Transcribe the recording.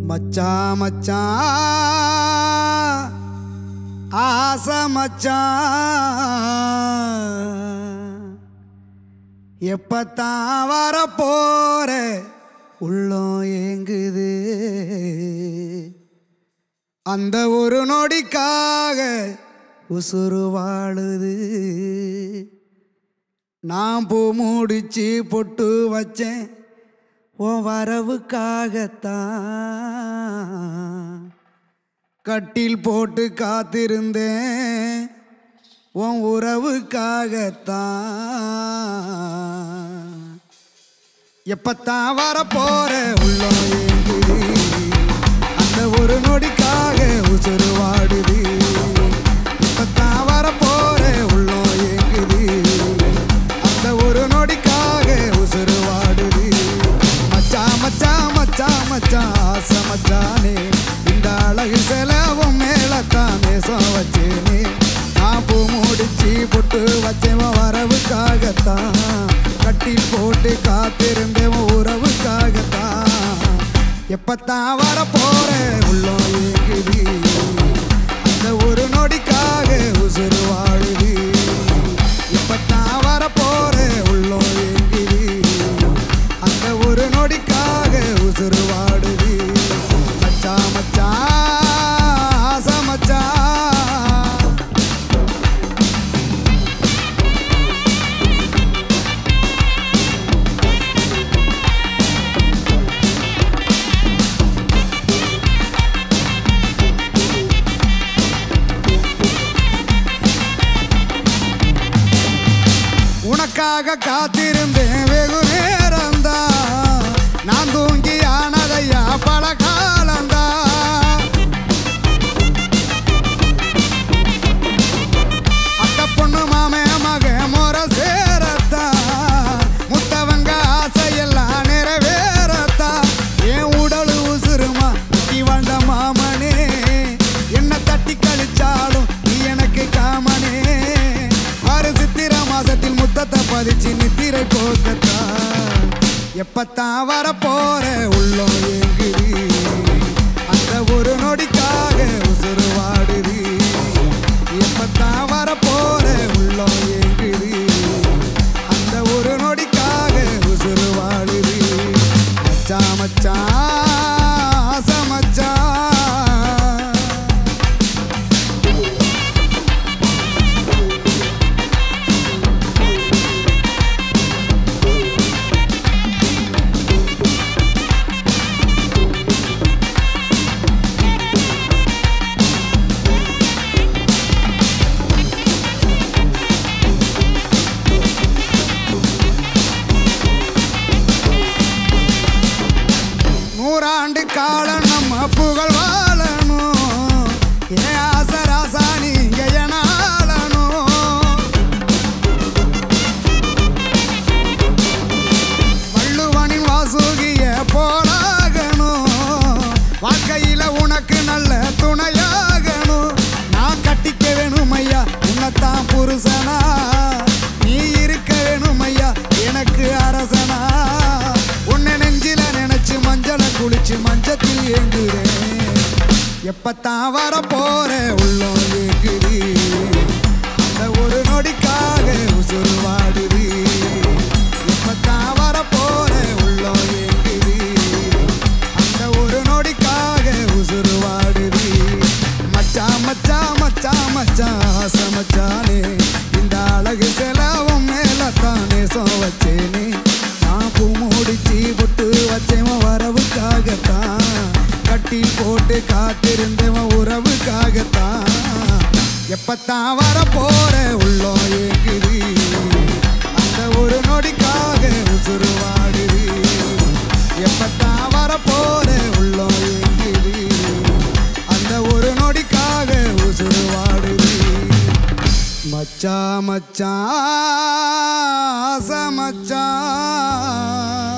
மச்சான் மச்சான் ஆசை மச்சான் எப்பத்தான் வர போற உள்ளம் ஏங்குது அந்த ஒரு நொடிக்காக உசுறு வாழுது நான் பூ முடிச்சு பொட்டு வச்சேன் உன் வரவுக்காகத்தான் கட்டில் போட்டு காத்திருந்தேன் உன் உறவுக்காகத்தான் எப்பத்தான் வர போற உள்ளம் ஏங்குது அந்த ஒரு நொடிக்காக உசுறு வாடுது எப்பத்தான் வர போற உள்ளம் ஏங்குது அந்த ஒரு நொடிக்காக உசுறு வாடுது மச்சான் மச்சான் மச்சான் மச்சான் ஆசை மச்சானே இந்த அழகு செலவும் மேலத்தான் நேசம் வச்சேனே நான் பூ முடிச்சு பொட்டு வச்சவன் வரவுக்காகத்தான் கட்டில் போட்டு காத்திருந்தவன் உறவுக்காகத்தான் எப்பத்தான் வர போற உள்ளம் ஏங்குது அந்த ஒரு நொடிக்காக உசுறு வாழுது எப்பத்தான் வர போற உள்ளம் ஏங்குது அந்த ஒரு நொடிக்காக உசுறு வாடுது மச்சான் மச்சான் ஆசை மச்சான் உனக்காக காத்திருந்தேன் வெகு நேரந்தா நான் தூங்கி ஆனதையா பல காலந்தா அத்த பொண்ணு மாமே மக முறை சேரத்தா முத்தவங்க ஆசையெல்லாம் நிறைவேறத்தா என் உடல் உசுருமா நீ வந்த மாமனே என்ன தட்டி கழிச்சாலும் நீ எனக்கு காமனே ஆறு சித்திர மாசத்தில் முத்தத்தை பதிச்சு நித்திரை போக்கத்தா எப்பத்தான் வர போற உள்ளம் ஏங்குது அந்த ஒரு நொடிக்காக உசுறு வாடுது எப்பத்தான் வர போற உள்ளம் ஏங்குது அந்த ஒரு நொடிக்காக உசுறு வாடுது மச்சான் மச்சான் ஆசை மச்சான் நூறாண்டு காலம் நம்ம புகழ் வாழணும் ஏன் ஆசை ராசா நீங்க எனாலணும் வள்ளுவனின் வாசுகிய போலாகணும் வாழ்க்கையில உனக்கு நல்ல துணையாகணும் நான் கட்டிக்க வேணும் ஐயா உன்னைத்தான் புருஷனா நீ இருக்க வேணும் ஐயா எனக்கு அரசனா உன்னை நெஞ்சில நினைச்சு மஞ்சளை குளிச்சு மஞ்சத்தில் ஏங்குறேன் எப்பத்தான் வர போற உள்ளம் ஏங்குது அந்த ஒரு நொடிக்காக உசுறு வாடுது எப்பத்தான் வர போற உள்ளம் ஏங்குது அந்த ஒரு நொடிக்காக உசுறு வாடுது மச்சான் மச்சான் மச்சான் மச்சான் ஆசை மச்சானே இந்த அழகு செலவும் மேலத்தான் நேசம் வச்சேனே நான் பூ முடிச்சு பொட்டு வச்சேன் வரவுக்காகத்தான் கட்டில் போட்டு காத்திருந்தவன் உறவுக்காகத்தான் எப்பத்தான் வர போற உள்ளம் ஏங்குது அந்த ஒரு நொடிக்காக உசுறு வாடுது எப்பத்தான் வர போற உள்ளம் ஏங்குது அந்த ஒரு நொடிக்காக உசுறு வாடுது மச்சா மச்சான் ஆசை மச்சான்